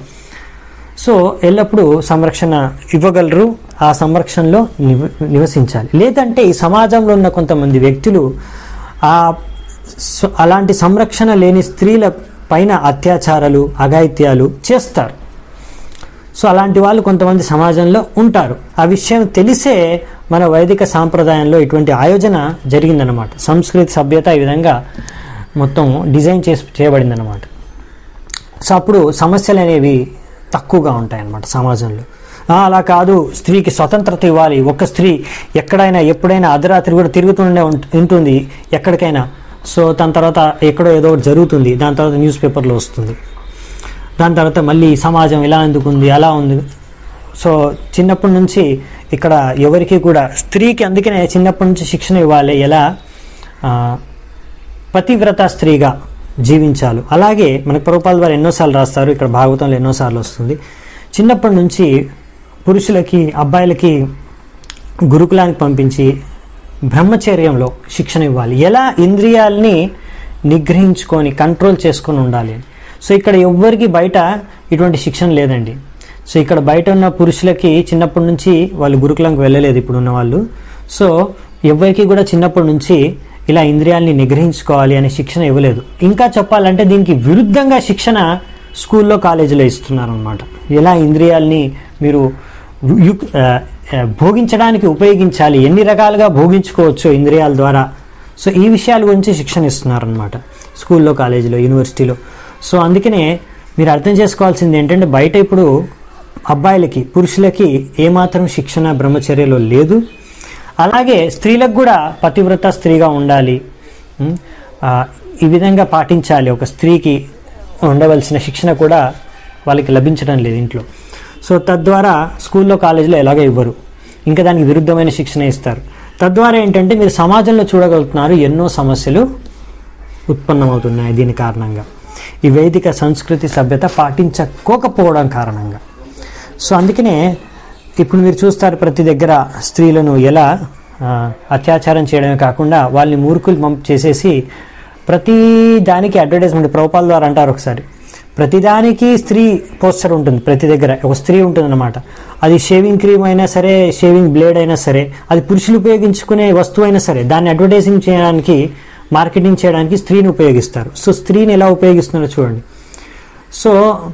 A: సో ఎల్లప్పుడూ సంరక్షణ ఇవ్వగలరు ఆ సంరక్షణలో నివ నివసించాలి లేదంటే ఈ సమాజంలో ఉన్న కొంతమంది వ్యక్తులు ఆ స- అలాంటి సంరక్షణ లేని స్త్రీల పైన అత్యాచారాలు అఘాయిత్యాలు చేస్తారు సో అలాంటి వాళ్ళు కొంతమంది సమాజంలో ఉంటారు ఆ విషయం తెలిసే మన వైదిక సాంప్రదాయంలో ఇటువంటి ఆయోజన జరిగిందనమాట సంస్కృతి సభ్యత ఈ విధంగా మొత్తం డిజైన్ చేసి చేయబడిందనమాట సో అప్పుడు సమస్యలు అనేవి తక్కువగా ఉంటాయన్నమాట సమాజంలో "ఆ, అలా కాదు స్త్రీకి స్వతంత్రత ఇవ్వాలి ఒక స్త్రీ ఎక్కడైనా ఎప్పుడైనా అర్ధరాత్రి కూడా తిరుగుతుండే ఉంట- ఉంటుంది ఎక్కడికైనా సో దాని తర్వాత ఎక్కడో ఏదో ఒకటి జరుగుతుంది దాని తర్వాత న్యూస్ పేపర్లో వస్తుంది దాని తర్వాత మళ్ళీ సమాజం ఇలా ఎందుకు ఉంది అలా ఉంది సో చిన్నప్పటి నుంచి ఇక్కడ ఎవరికి కూడా స్త్రీకి అందుకనే చిన్నప్పటి నుంచి శిక్షణ ఇవ్వాలి ఎలా ఆ, పతివ్రత స్త్రీగా జీవించాలి అలాగే మనకు ప్రభుపాల ద్వారా ఎన్నోసార్లు రాస్తారు ఇక్కడ భాగవతంలో ఎన్నోసార్లు వస్తుంది చిన్నప్పటి నుంచి పురుషులకి అబ్బాయిలకి గురుకులానికి పంపించి బ్రహ్మచర్యంలో శిక్షణ ఇవ్వాలి ఎలా ఇంద్రియాల్ని నిగ్రహించుకొని కంట్రోల్ చేసుకొని ఉండాలి అని. సో ఇక్కడ ఎవ్వరికి బయట ఇటువంటి శిక్షణ లేదండి సో ఇక్కడ బయట ఉన్న పురుషులకి చిన్నప్పటి నుంచి వాళ్ళు గురుకులంకి వెళ్ళలేదు ఇప్పుడు ఉన్న వాళ్ళు సో ఎవరికి కూడా చిన్నప్పటి నుంచి ఇలా ఇంద్రియాల్ని నిగ్రహించుకోవాలి అనే శిక్షణ ఇవ్వలేదు ఇంకా చెప్పాలంటే దీనికి విరుద్ధంగా శిక్షణ స్కూల్లో కాలేజీలో ఇస్తున్నారనమాట ఎలా ఇంద్రియాల్ని మీరు యు- ఆ, ఆ, భోగించడానికి ఉపయోగించాలి ఎన్ని రకాలుగా భోగించుకోవచ్చు ఇంద్రియాల ద్వారా సో ఈ విషయాల గురించి శిక్షణ ఇస్తున్నారనమాట స్కూల్లో కాలేజీలో యూనివర్సిటీలో సో అందుకనే మీరు అర్థం చేసుకోవాల్సింది ఏంటంటే బయట ఇప్పుడు అబ్బాయిలకి పురుషులకి ఏమాత్రం శిక్షణ బ్రహ్మచర్యలో లేదు అలాగే స్త్రీలకు కూడా పతివ్రత స్త్రీగా ఉండాలి ఉం? ఆ, ఈ విధంగా పాటించాలి ఒక స్త్రీకి ఉండవలసిన శిక్షణ కూడా వాళ్ళకి లభించడం లేదు ఇంట్లో సో తద్వారా స్కూల్లో కాలేజీలో ఎలాగో ఇవ్వరు ఇంకా దానికి విరుద్ధమైన శిక్షణ ఇస్తారు తద్వారా ఏంటంటే మీరు సమాజంలో చూడగలుగుతున్నారు ఎన్నో సమస్యలు ఉత్పన్నమవుతున్నాయి దీని కారణంగా ఈ వేదిక సంస్కృతి సభ్యత పాటించకపోకపోవడం కారణంగా సో అందుకనే ఇప్పుడు మీరు చూస్తారు ప్రతి దగ్గర స్త్రీలను ఎలా ఆ, అత్యాచారం చేయడమే కాకుండా వాళ్ళని మూర్ఖులు పంప్ చేసేసి ప్రతి దానికి అడ్వర్టైజ్మెంట్ ప్రభుపాల ద్వారా అంటారు ఒకసారి ప్రతిదానికి స్త్రీ పోస్టర్ ఉంటుంది ప్రతి దగ్గర ఒక స్త్రీ ఉంటుందన్నమాట అది షేవింగ్ క్రీమ్ అయినా సరే షేవింగ్ బ్లేడ్ అయినా సరే అది పురుషులు ఉపయోగించుకునే వస్తువు అయినా సరే దాన్ని అడ్వర్టైజింగ్ చేయడానికి మార్కెటింగ్ చేయడానికి స్త్రీని ఉపయోగిస్తారు సో స్త్రీని ఎలా ఉపయోగిస్తున్నారో చూడండి సో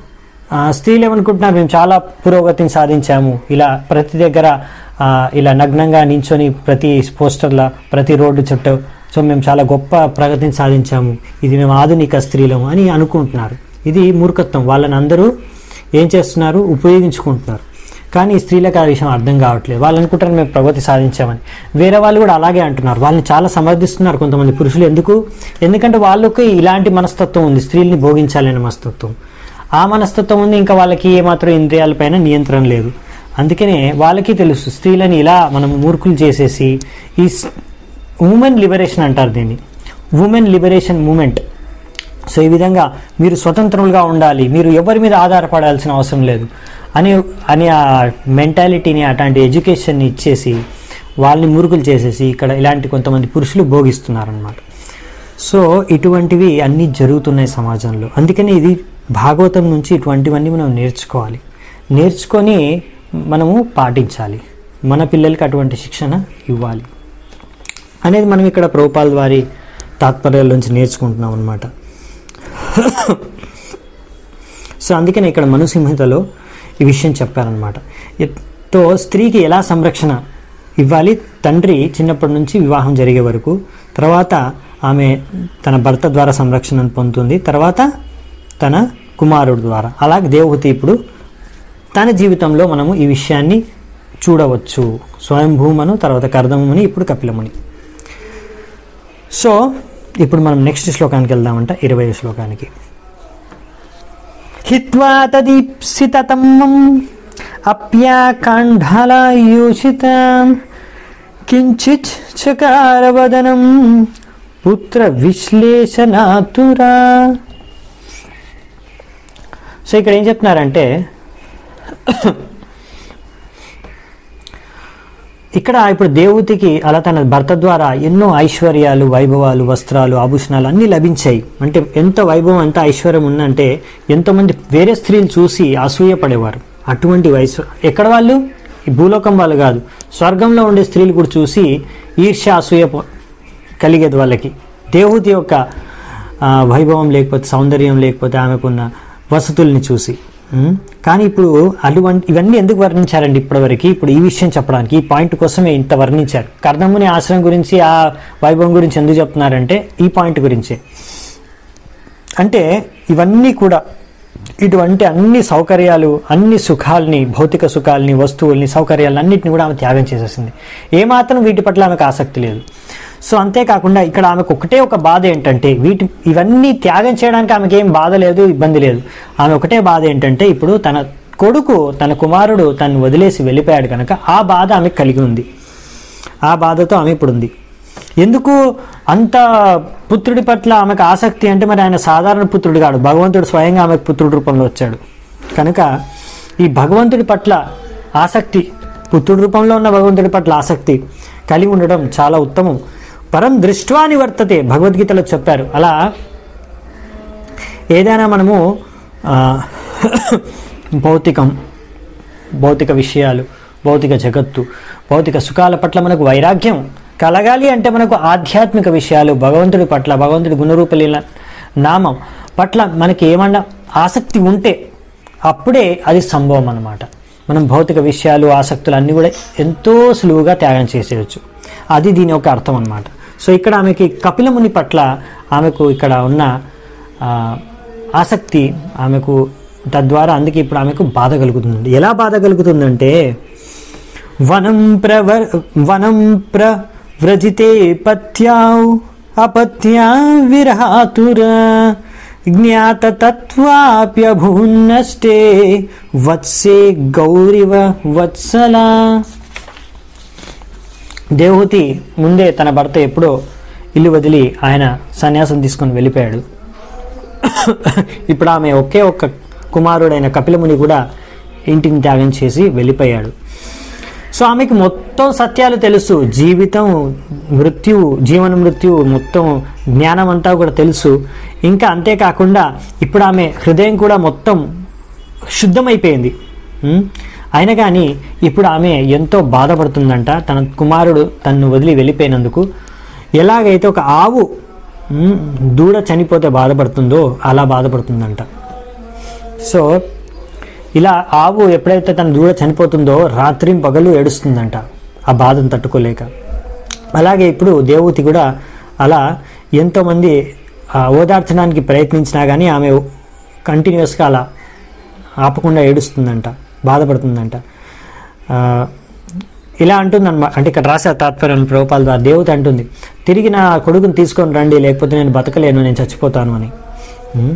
A: ఆ, స్త్రీలు ఏమనుకుంటున్నారు మేము చాలా పురోగతిని సాధించాము ఇలా ప్రతి దగ్గర ఆ, ఇలా నగ్నంగా నించొని ప్రతి పోస్టర్ల ప్రతి రోడ్డు చుట్టూ సో మేము చాలా గొప్ప ప్రగతిని సాధించాము ఇది మేము ఆధునిక స్త్రీలము అని అనుకుంటున్నారు ఇది మూర్ఖత్వం వాళ్ళని అందరూ ఏం చేస్తున్నారు ఉపయోగించుకుంటున్నారు కానీ ఈ స్త్రీలకు ఆ విషయం అర్థం కావట్లేదు వాళ్ళు అనుకుంటారు మేము ప్రగతి సాధించామని వేరే వాళ్ళు కూడా అలాగే అంటున్నారు వాళ్ళని చాలా సమర్థిస్తున్నారు కొంతమంది పురుషులు ఎందుకు ఎందుకంటే వాళ్ళకి ఇలాంటి మనస్తత్వం ఉంది స్త్రీల్ని భోగించాలనే మనస్తత్వం ఆ మనస్తత్వం ఉంది ఇంకా వాళ్ళకి ఏమాత్రం ఇంద్రియాలపైన నియంత్రణ లేదు అందుకనే వాళ్ళకి తెలుసు స్త్రీలని ఇలా మనం మూర్ఖులు చేసేసి ఈ ఉమెన్ లిబరేషన్ అంటారు దీన్ని ఉమెన్ లిబరేషన్ మూమెంట్ సో ఈ విధంగా మీరు స్వతంత్రులుగా ఉండాలి మీరు ఎవరి మీద ఆధారపడాల్సిన అవసరం లేదు అని అని ఆ మెంటాలిటీని అట్లాంటి ఎడ్యుకేషన్ని ఇచ్చేసి వాళ్ళని మురుగులు చేసేసి ఇక్కడ ఇలాంటి కొంతమంది పురుషులు భోగిస్తున్నారనమాట సో ఇటువంటివి అన్నీ జరుగుతున్నాయి సమాజంలో అందుకని ఇది భాగవతం నుంచి ఇటువంటివన్నీ మనం నేర్చుకోవాలి నేర్చుకొని మనము పాటించాలి మన పిల్లలకి అటువంటి శిక్షణ ఇవ్వాలి అనేది మనం ఇక్కడ ప్రభుపాల్ వారి తాత్పర్యాల నుంచి నేర్చుకుంటున్నాం అనమాట సో అందుకనే ఇక్కడ మనుసింహితలో ఈ విషయం చెప్పారనమాట తో స్త్రీకి ఎలా సంరక్షణ ఇవ్వాలి తండ్రి చిన్నప్పటి నుంచి వివాహం జరిగే వరకు తర్వాత ఆమె తన భర్త ద్వారా సంరక్షణను పొందుతుంది తర్వాత తన కుమారుడు ద్వారా అలాగే దేవహూతి ఇప్పుడు తన జీవితంలో మనము ఈ విషయాన్ని చూడవచ్చు స్వయంభూమను తర్వాత కర్దముని ఇప్పుడు కపిలముని సో ఇప్పుడు మనం నెక్స్ట్ శ్లోకానికి వెళ్దామంట ఇరవై శ్లోకానికి హిత్వా తదీప్సితతమ్మం అప్యాకాంఢాలయూషిత కించిత్ చకారవదనం పుత్ర విశ్లేషణాతురా సో ఇక్కడ ఏం చెప్తున్నారంటే ఇక్కడ ఇప్పుడు దేవతికి అలా తన భర్త ద్వారా ఎన్నో ఐశ్వర్యాలు వైభవాలు వస్త్రాలు ఆభూషణాలు అన్నీ లభించాయి అంటే ఎంత వైభవం ఎంత ఐశ్వర్యం ఉందంటే ఎంతోమంది వేరే స్త్రీలు చూసి అసూయపడేవారు అటువంటి వయసు ఎక్కడ వాళ్ళు ఈ భూలోకం వాళ్ళు కాదు స్వర్గంలో ఉండే స్త్రీలు కూడా చూసి ఈర్ష్య అసూయ పో- కలిగేది వాళ్ళకి దేవతి యొక్క ఆ, వైభవం లేకపోతే సౌందర్యం లేకపోతే ఆమెకున్న వసతుల్ని చూసి ఉం? కానీ ఇప్పుడు అటువంటి ఇవన్నీ ఎందుకు వర్ణించారండి ఇప్పటివరకు ఇప్పుడు ఈ విషయం చెప్పడానికి ఈ పాయింట్ కోసమే ఇంత వర్ణించారు కర్ణముని ఆశ్రమం గురించి ఆ వైభవం గురించి ఎందుకు చెప్తున్నారంటే ఈ పాయింట్ గురించే అంటే ఇవన్నీ కూడా ఇటువంటి అన్ని సౌకర్యాలు అన్ని సుఖాల్ని భౌతిక సుఖాల్ని వస్తువుల్ని సౌకర్యాలు అన్నింటిని కూడా ఆమె త్యాగం చేసేసింది ఏమాత్రం వీటి పట్ల ఆమెకు ఆసక్తి లేదు సో అంతేకాకుండా ఇక్కడ ఆమెకు ఒకటే ఒక బాధ ఏంటంటే వీటి ఇవన్నీ త్యాగం చేయడానికి ఆమెకి ఏం బాధ లేదు ఇబ్బంది లేదు ఆమె ఒకటే బాధ ఏంటంటే ఇప్పుడు తన కొడుకు తన కుమారుడు తను వదిలేసి వెళ్ళిపోయాడు కనుక ఆ బాధ ఆమెకు కలిగి ఉంది ఆ బాధతో ఆమె ఇప్పుడు ఉంది ఎందుకు అంత పుత్రుడి పట్ల ఆమెకు ఆసక్తి అంటే మరి ఆయన సాధారణ పుత్రుడు కాడు భగవంతుడు స్వయంగా ఆమెకు పుత్రుడి రూపంలో వచ్చాడు కనుక ఈ భగవంతుడి పట్ల ఆసక్తి పుత్రుడి రూపంలో ఉన్న భగవంతుడి పట్ల ఆసక్తి కలిగి ఉండడం చాలా ఉత్తమం పరం దృష్ట్వా నివర్తతే భగవద్గీతలో చెప్పారు అలా ఏదైనా మనము ఆ, భౌతికం భౌతిక విషయాలు భౌతిక జగత్తు భౌతిక సుఖాల పట్ల మనకు వైరాగ్యం కలగాలి అంటే మనకు ఆధ్యాత్మిక విషయాలు భగవంతుడి పట్ల భగవంతుడి గుణరూపలీల నామం పట్ల మనకి ఏమన్నా ఆసక్తి ఉంటే అప్పుడే అది సంభవం అన్నమాట మనం భౌతిక విషయాలు ఆసక్తులు అన్నీ కూడా ఎంతో సులువుగా త్యాగం చేసేయచ్చు అది దీని యొక్క అర్థం అన్నమాట సో ఇక్కడ ఆమెకి కపిలముని పట్ల ఆమెకు ఇక్కడ ఉన్న ఆ, ఆసక్తి ఆమెకు తద్వారా అందుకే ఇప్పుడు ఆమెకు బాధ కలుగుతుంది ఎలా బాధ కలుగుతుందంటే వనం ప్రవర్ వనం ప్రవ్రజితే పత్యాౌ అపత్యా విరహాతుర జ్ఞాతతత్వాప్యభూన్నష్టే వత్సే గౌరివ వత్సలా దేవహూతి ముందే తన భర్త ఎప్పుడో ఇల్లు వదిలి ఆయన సన్యాసం తీసుకొని వెళ్ళిపోయాడు ఇప్పుడు ఆమె ఒకే ఒక్క కుమారుడైన కపిలముని కూడా ఇంటిని త్యాగం చేసి వెళ్ళిపోయాడు సో ఆమెకి మొత్తం సత్యాలు తెలుసు జీవితం మృత్యువు జీవన మృత్యువు మొత్తం జ్ఞానం అంతా కూడా తెలుసు ఇంకా అంతేకాకుండా ఇప్పుడు ఆమె హృదయం కూడా మొత్తం శుద్ధమైపోయింది ఉం? అయినా కానీ ఇప్పుడు ఆమె ఎంతో బాధపడుతుందంట తన కుమారుడు తన్ను వదిలి వెళ్ళిపోయినందుకు ఎలాగైతే ఒక ఆవు ఉం, దూడ చనిపోతే బాధపడుతుందో అలా బాధపడుతుందంట సో ఇలా ఆవు ఎప్పుడైతే తన దూడ చనిపోతుందో రాత్రి పగలు ఏడుస్తుందంట ఆ బాధను తట్టుకోలేక అలాగే ఇప్పుడు దేవూతి కూడా అలా ఎంతోమంది ఆ, ఓదార్చడానికి ప్రయత్నించినా కానీ ఆమె కంటిన్యూస్గా అలా ఆపకుండా ఏడుస్తుందంట బాధపడుతుందంట ఆ, ఇలా అంటుందన్నమాట అంటే ఇక్కడ రాసే తాత్పర్యం ప్రభుపాల ద్వారా దేవత అంటుంది తిరిగి నా కొడుకుని తీసుకొని రండి లేకపోతే నేను బతకలేను నేను చచ్చిపోతాను అని ఉం?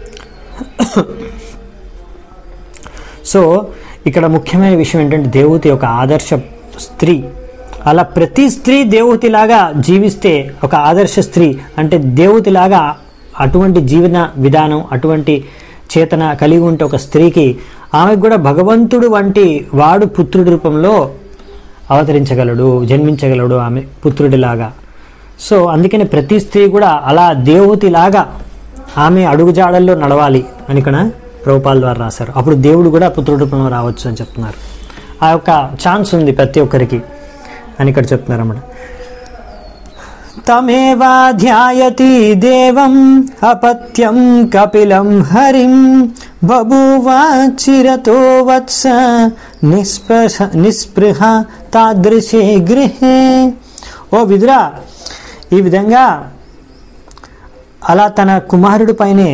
A: సో ఇక్కడ ముఖ్యమైన విషయం ఏంటంటే దేవతి ఒక ఆదర్శ స్త్రీ అలా ప్రతి స్త్రీ దేవతిలాగా జీవిస్తే ఒక ఆదర్శ స్త్రీ అంటే దేవతిలాగా అటువంటి జీవన విధానం అటువంటి చేతన కలిగి ఉంటే ఒక స్త్రీకి ఆమెకు కూడా భగవంతుడు వంటి వాడు పుత్రుడి రూపంలో అవతరించగలడు జన్మించగలడు ఆమె పుత్రుడిలాగా సో అందుకని ప్రతి స్త్రీ కూడా అలా దేవతిలాగా ఆమె అడుగుజాడల్లో నడవాలి అని ఇక్కడ ప్రభుపాల ద్వారా రాశారు అప్పుడు దేవుడు కూడా పుత్రుడి రూపంలో రావచ్చు అని చెప్తున్నారు ఆ యొక్క ఛాన్స్ ఉంది ప్రతి ఒక్కరికి అని ఇక్కడ చెప్తున్నారు అన్నమాట తమేవాధ్యాయతి దేవం అపత్యం కపిలం హరిం బభూవ చిరతో వత్స నిస్పృహ నిస్పృహ తాదృశే గృహే ఓ విదురా ఈ విధంగా అలా తన కుమారుడి పైనే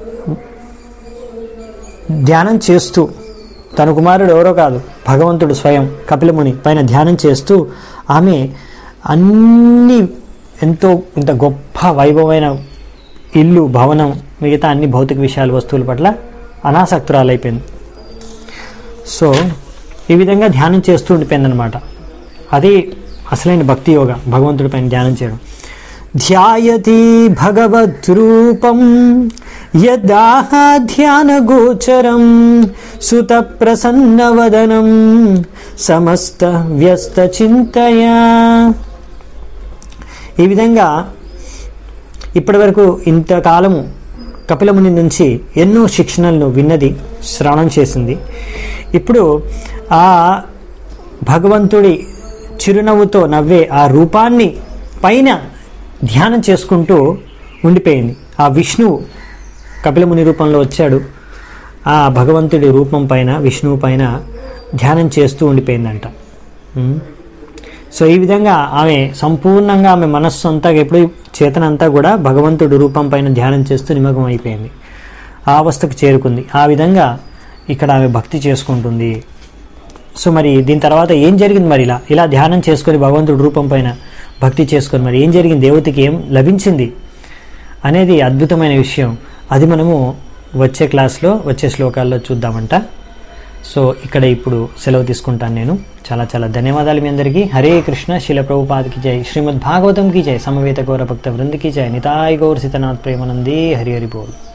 A: ధ్యానం చేస్తూ తన కుమారుడు ఎవరో కాదు భగవంతుడు స్వయం కపిలముని పైన ధ్యానం చేస్తూ ఆమె అన్ని ఎంతో ఇంత గొప్ప వైభవమైన ఇల్లు భవనం మిగతా అన్ని భౌతిక విషయాలు వస్తువుల పట్ల అనాసక్తురాలైపోయింది సో ఈ విధంగా ధ్యానం చేస్తూ ఉండిపోయింది అనమాట అది అసలైన భక్తి యోగ భగవంతుడి పైన ధ్యానం చేయడం ధ్యాయతి భగవద్రూపం యదాహ ధ్యాన గోచరం సుత ప్రసన్నవదనం సమస్త వ్యస్త చింతయా ఈ విధంగా ఇప్పటివరకు ఇంతకాలము కపిలముని నుంచి ఎన్నో శిక్షణలను విన్నది శ్రవణం చేసింది ఇప్పుడు ఆ భగవంతుడి చిరునవ్వుతో నవ్వే ఆ రూపాన్ని పైన ధ్యానం చేసుకుంటూ ఉండిపోయింది ఆ విష్ణువు కపిలముని రూపంలో వచ్చాడు ఆ భగవంతుడి రూపం పైన విష్ణువు పైన ధ్యానం చేస్తూ ఉండిపోయిందంట ఉమ్. సో ఈ విధంగా ఆమె సంపూర్ణంగా ఆమె మనస్సు అంతా ఎప్పుడు చేతన అంతా కూడా భగవంతుడి రూపం పైన ధ్యానం చేస్తూ నిమగ్నం అయిపోయింది ఆ అవస్థకు చేరుకుంది ఆ విధంగా ఇక్కడ ఆమె భక్తి చేసుకుంటుంది సో మరి దీని తర్వాత ఏం జరిగింది మరి ఇలా ఇలా ధ్యానం చేసుకొని భగవంతుడి రూపం పైన భక్తి చేసుకొని మరి ఏం జరిగింది దేవతకి ఏం లభించింది అనేది అద్భుతమైన విషయం అది మనము వచ్చే క్లాస్లో వచ్చే శ్లోకాల్లో చూద్దామంట సో ఇక్కడ ఇప్పుడు సెలవు తీసుకుంటాను నేను చాలా చాలా ధన్యవాదాలు మీ అందరికీ హరే కృష్ణ శిల ప్రభుపాదకి జై శ్రీమద్ భాగవతం కి జై సమవేత గౌర భక్త వృందకి జై నితాయ్ గౌర్ సీతనాథ్ ప్రేమానందే హరి హరి బోల్